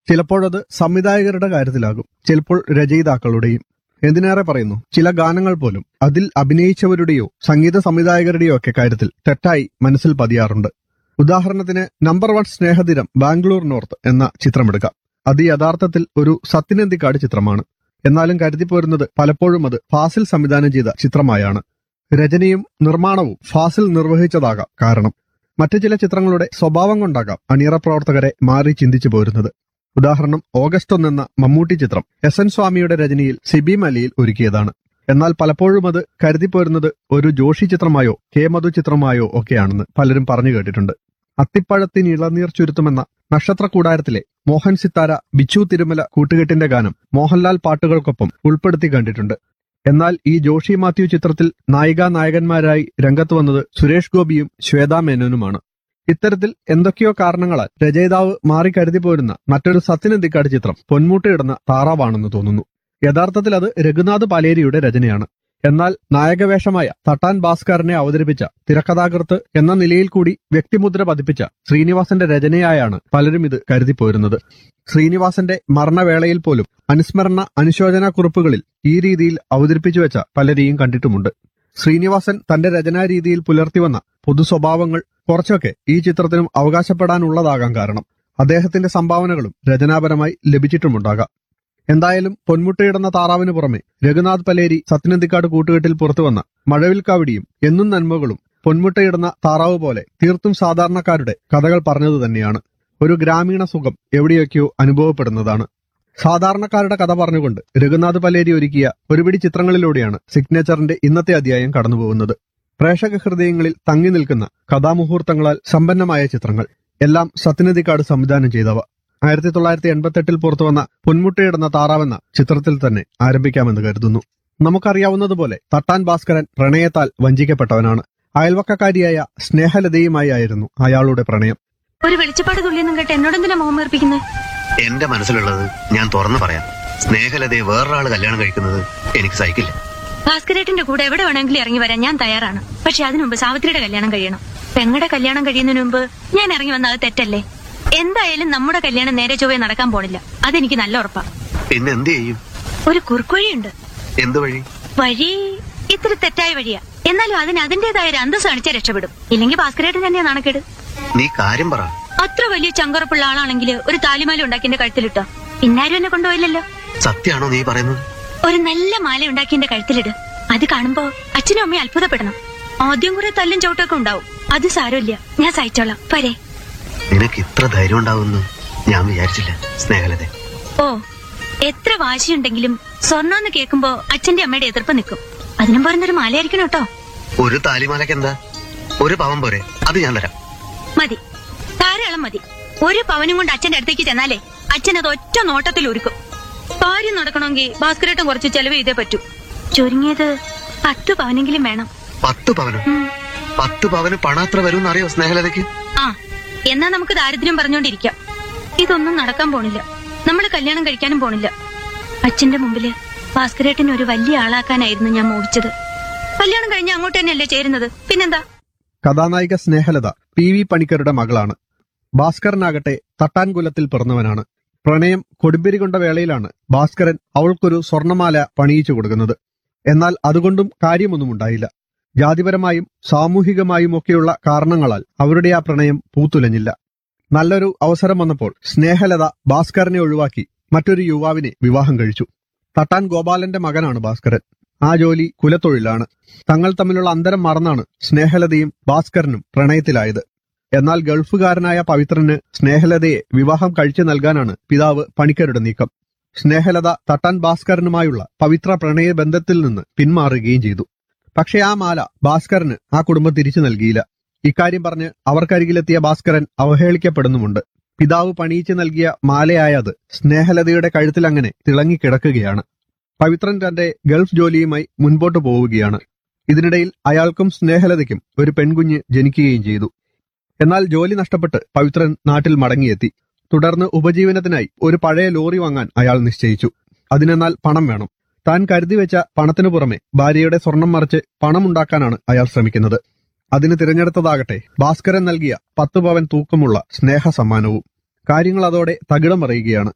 ചിലപ്പോഴത് സംവിധായകരുടെ കാര്യത്തിലാകും ചിലപ്പോൾ രചയിതാക്കളുടെയും എന്തിനേറെ പറയുന്നു ചില ഗാനങ്ങൾ പോലും അതിൽ അഭിനയിച്ചവരുടെയോ സംഗീത സംവിധായകരുടെയോ ഒക്കെ കാര്യത്തിൽ തെറ്റായി മനസ്സിൽ പതിയാറുണ്ട് ഉദാഹരണത്തിന് number one Snehatheeram Bangalore north എന്ന ചിത്രമെടുക്കാം അത് യഥാർത്ഥത്തിൽ ഒരു സത്യനന്ദിക്കാട് ചിത്രമാണ് എന്നാലും കരുതിപ്പോരുന്നത് പലപ്പോഴും അത് ഫാസിൽ സംവിധാനം ചെയ്ത ചിത്രമായാണ് രചനയും നിർമ്മാണവും ഫാസിൽ നിർവഹിച്ചതാകാം കാരണം മറ്റു ചില ചിത്രങ്ങളുടെ സ്വഭാവം കൊണ്ടാകാം അണിയറ പ്രവർത്തകരെ മാറി ചിന്തിച്ചു പോരുന്നത് ഉദാഹരണം ഓഗസ്റ്റ് ഒന്നെന്ന മമ്മൂട്ടി ചിത്രം എസ് എൻ സ്വാമിയുടെ രചനയിൽ സിബി മലയിൽ ഒരുക്കിയതാണ് എന്നാൽ പലപ്പോഴും അത് കരുതിപ്പോരുന്നത് ഒരു ജോഷി ചിത്രമായോ കെ മധു ചിത്രമായോ ഒക്കെയാണെന്ന് പലരും പറഞ്ഞു കേട്ടിട്ടുണ്ട് അത്തിപ്പഴത്തിന് ഇളനീർ ചുരുത്തുമെന്ന നക്ഷത്ര കൂടാരത്തിലെ മോഹൻ സിത്താര ബിച്ചു തിരുമല കൂട്ടുകെട്ടിന്റെ ഗാനം മോഹൻലാൽ പാട്ടുകൾക്കൊപ്പം ഉൾപ്പെടുത്തി കണ്ടിട്ടുണ്ട് എന്നാൽ ഈ ജോഷി മാത്യു ചിത്രത്തിൽ നായികാ നായകന്മാരായി രംഗത്ത് വന്നത് സുരേഷ് ഗോപിയും ശ്വേതാ മേനോനുമാണ് ഇത്തരത്തിൽ എന്തൊക്കെയോ കാരണങ്ങളാൽ രചയിതാവ് മാറി കരുതി പോരുന്ന മറ്റൊരു സത്യനന്ദിക്കാട് ചിത്രം പൊന്മുട്ടയിടുന്ന താറാവാണെന്ന് തോന്നുന്നു യഥാർത്ഥത്തിൽ അത് രഘുനാഥ് പാലേരിയുടെ രചനയാണ് എന്നാൽ നായകവേഷമായ തട്ടാൻ ഭാസ്കറിനെ അവതരിപ്പിച്ച തിരക്കഥാകൃത്ത് എന്ന നിലയിൽ കൂടി വ്യക്തിമുദ്ര പതിപ്പിച്ച ശ്രീനിവാസന്റെ രചനയായാണ് പലരും ഇത് കരുതിപ്പോരുന്നത് ശ്രീനിവാസന്റെ മരണവേളയിൽ പോലും അനുസ്മരണ അനുശോചന കുറിപ്പുകളിൽ ഈ രീതിയിൽ അവതരിപ്പിച്ചു വെച്ച പലരെയും കണ്ടിട്ടുമുണ്ട് ശ്രീനിവാസൻ തന്റെ രചനാ രീതിയിൽ പുലർത്തിവന്ന പൊതു സ്വഭാവങ്ങൾ കുറച്ചൊക്കെ ഈ ചിത്രത്തിനും അവകാശപ്പെടാനുള്ളതാകാൻ കാരണം അദ്ദേഹത്തിന്റെ സംഭാവനകളും രചനാപരമായി ലഭിച്ചിട്ടുമുണ്ടാകാം എന്തായാലും പൊന്മുട്ടയിടുന്ന താറാവിന് പുറമെ രഘുനാഥ് പലേരി സത്യനന്ദിക്കാട് കൂട്ടുകെട്ടിൽ പുറത്തുവന്ന മഴവിൽ കാവടിയും എന്നും നന്മകളും പൊന്മുട്ടയിടുന്ന താറാവ് പോലെ തീർത്തും സാധാരണക്കാരുടെ കഥകൾ പറഞ്ഞത് തന്നെയാണ് ഒരു ഗ്രാമീണ സുഖം എവിടെയൊക്കെയോ അനുഭവപ്പെടുന്നതാണ് സാധാരണക്കാരുടെ കഥ പറഞ്ഞുകൊണ്ട് രഘുനാഥ് പലേരി ഒരുക്കിയ ഒരുപിടി ചിത്രങ്ങളിലൂടെയാണ് സിഗ്നേച്ചറിന്റെ ഇന്നത്തെ അധ്യായം കടന്നുപോകുന്നത് പ്രേക്ഷക ഹൃദയങ്ങളിൽ തങ്ങി നിൽക്കുന്ന കഥാമുഹൂർത്തങ്ങളാൽ സമ്പന്നമായ ചിത്രങ്ങൾ എല്ലാം സത്യനദിക്കാട് സംവിധാനം ചെയ്തവ ആയിരത്തി തൊള്ളായിരത്തി എൺപത്തെട്ടിൽ പുറത്തുവന്ന പൊന്മുട്ടയിടുന്ന താറാവെന്ന ചിത്രത്തിൽ തന്നെ ആരംഭിക്കാമെന്ന് കരുതുന്നു നമുക്കറിയാവുന്നതുപോലെ തട്ടാൻ ഭാസ്കരൻ പ്രണയത്താൽ വഞ്ചിക്കപ്പെട്ടവനാണ് അയൽവക്കക്കാരിയായ സ്നേഹലതയുമായി ആയിരുന്നു അയാളുടെ പ്രണയം ഒരു വെളിച്ചപ്പാട് തുള്ളിയെന്നും കേട്ട് എന്നോടെന്തിനാ മുഖം വീർപ്പിക്കുന്നത് എന്റെ മനസ്സിലുള്ളത് ഞാൻ തുറന്നു പറയാം സ്നേഹലതയെ വേറൊരാള് കല്യാണം കഴിക്കുന്നത് എനിക്ക് സഹിക്കില്ല ഭാസ്കരേട്ടന്റെ കൂടെ എവിടെ വേണമെങ്കിലും ഇറങ്ങി വരാൻ ഞാൻ തയ്യാറാണ് പക്ഷെ അതിനു മുമ്പ് സാവിത്രിയുടെ കല്യാണം കഴിയണം പെങ്ങളുടെ കല്യാണം കഴിയുന്നതിന് മുമ്പ് ഞാൻ ഇറങ്ങി വന്നത് അത് തെറ്റല്ലേ എന്തായാലും നമ്മുടെ കല്യാണം നേരെ ചൊവ്വേ നടക്കാൻ പോണില്ല അതെനിക്ക് നല്ല ഉറപ്പാ പിന്നെ എന്ത് ചെയ്യും ഒരു കുറുക്കുവഴിയുണ്ട് എന്ത് വഴി വഴി ഇത്തിരി തെറ്റായ വഴിയാ എന്നാലും അതിന് അതിന്റേതായ ഒരു അന്തസ് കാണിച്ചാൽ രക്ഷപ്പെടും ഇല്ലെങ്കിൽ ഭാസ്കരേട്ടൻ തന്നെയാ നാണക്കേട് നീ കാര്യം പറ അത്ര വലിയ ചങ്കറപ്പുള്ള ആളാണെങ്കിൽ ഒരു താലിമാല ഉണ്ടാക്കി എന്റെ കഴുത്തിലിട്ടോ പിന്നാരും എന്നെ കൊണ്ടുപോയില്ലല്ലോ സത്യാണോ നീ പറയുന്നത് ഒരു നല്ല മാല ഉണ്ടാക്കി എന്റെ കഴുത്തിലിട് അത് കാണുമ്പോ അച്ഛനും അമ്മയും അത്ഭുതപ്പെടണം ആദ്യം കുറെ തല്ലും ചവിട്ടൊക്കെ ഉണ്ടാവും അത് സാരമില്ല ഞാൻ സഹിച്ചോളാം പോരെ നിനക്ക് ഇത്ര ധൈര്യം ഉണ്ടാവുമെന്ന് ഞാൻ വിചാരിച്ചില്ല സ്നേഹലത ഓ എത്ര വാശിയുണ്ടെങ്കിലും സ്വർണ്ണമെന്ന് കേൾക്കുമ്പോ അച്ഛന്റെ അമ്മയുടെ എതിർപ്പ് നിൽക്കും അതിനും പറയുന്നൊരു മാലയായിരിക്കണം കേട്ടോ ഒരു താലിമാലക്ക് എന്താ ഒരു പവൻ പോരെ അത് ഞാൻ തരാം മതി ധാരാളം മതി ഒരു പവനും കൊണ്ട് അച്ഛന്റെ അടുത്തേക്ക് ചെന്നാലേ അച്ഛൻ അത് ഒറ്റ നോട്ടത്തിൽ ഒരുക്കും കാര്യം നടക്കണമെങ്കിൽ ഭാസ്കരേട്ടൻ കുറച്ച് ചെലവ് ചെയ്തേ പറ്റൂ ചുരുങ്ങിയത് പത്ത് പവനെങ്കിലും വേണം പത്ത് പവനും ഉം. പത്ത് പവന് പണാത്ര വരും എന്നറിയോ സ്നേഹലതയ്ക്ക് ആ എന്നാ നമുക്ക് ദാരിദ്ര്യം പറഞ്ഞോണ്ടിരിക്കാം ഇതൊന്നും നടക്കാൻ പോണില്ല നമ്മൾ കല്യാണം കഴിക്കാനും പോണില്ല അച്ഛന്റെ മുമ്പില് ഭാസ്കരേട്ടനെ ഒരു വലിയ ആളാക്കാനായിരുന്നു ഞാൻ മോഹിച്ചത് കല്യാണം കഴിഞ്ഞ അങ്ങോട്ട് തന്നെയല്ലേ ചേരുന്നത് പിന്നെന്താ കഥാനായിക സ്നേഹലത പി വി പണിക്കരുടെ മകളാണ് ഭാസ്കരനാകട്ടെ തട്ടാൻകുലത്തിൽ പിറന്നവനാണ് പ്രണയം കൊടുമ്പിരി കൊണ്ട വേളയിലാണ് ഭാസ്കരൻ അവൾക്കൊരു സ്വർണമാല പണിയിച്ചു കൊടുക്കുന്നത് എന്നാൽ അതുകൊണ്ടും കാര്യമൊന്നും ഉണ്ടായില്ല ജാതിപരമായും സാമൂഹികമായും ഒക്കെയുള്ള കാരണങ്ങളാൽ അവരുടെ ആ പ്രണയം പൂത്തുലഞ്ഞില്ല നല്ലൊരു അവസരം വന്നപ്പോൾ സ്നേഹലത ഭാസ്കരനെ ഒഴിവാക്കി മറ്റൊരു യുവാവിനെ വിവാഹം കഴിച്ചു തട്ടാൻ ഗോപാലന്റെ മകനാണ് ഭാസ്കരൻ ആ ജോലി കുലത്തൊഴിലാണ് തങ്ങൾ തമ്മിലുള്ള അന്തരം മറന്നാണ് സ്നേഹലതയും ഭാസ്കരനും പ്രണയത്തിലായത് എന്നാൽ ഗൾഫുകാരനായ പവിത്രന് സ്നേഹലതയെ വിവാഹം കഴിച്ചു നൽകാനാണ് പിതാവ് പണിക്കരുടെ നീക്കം സ്നേഹലത തട്ടാൻ ഭാസ്കരനുമായുള്ള പവിത്ര പ്രണയ ബന്ധത്തിൽ നിന്ന് പിന്മാറുകയും ചെയ്തു പക്ഷേ ആ മാല ഭാസ്കരന് ആ കുടുംബം തിരിച്ചു നൽകിയില്ല ഇക്കാര്യം പറഞ്ഞ് അവർക്കരികിലെത്തിയ ഭാസ്കരൻ അവഹേളിക്കപ്പെടുന്നുമുണ്ട് പിതാവ് പണിയിച്ചു നൽകിയ മാലയായ അത് സ്നേഹലതയുടെ കഴുത്തിൽ അങ്ങനെ തിളങ്ങിക്കിടക്കുകയാണ് പവിത്രൻ തന്റെ ഗൾഫ് ജോലിയുമായി മുൻപോട്ട് പോവുകയാണ് ഇതിനിടയിൽ അയാൾക്കും സ്നേഹലതയ്ക്കും ഒരു പെൺകുഞ്ഞ് ജനിക്കുകയും ചെയ്തു എന്നാൽ ജോലി നഷ്ടപ്പെട്ട് പവിത്രൻ നാട്ടിൽ മടങ്ങിയെത്തി തുടർന്ന് ഉപജീവനത്തിനായി ഒരു പഴയ ലോറി വാങ്ങാൻ അയാൾ നിശ്ചയിച്ചു അതിനെന്നാൽ പണം വേണം താൻ കരുതി വെച്ച പണത്തിനു പുറമെ ഭാര്യയുടെ സ്വർണം മറിച്ച് പണമുണ്ടാക്കാനാണ് അയാൾ ശ്രമിക്കുന്നത് അതിന് തിരഞ്ഞെടുത്തതാകട്ടെ ഭാസ്കരൻ നൽകിയ പത്ത് പവൻ തൂക്കമുള്ള സ്നേഹ സമ്മാനവും കാര്യങ്ങൾ അതോടെ തകിടം മറിയുകയാണ്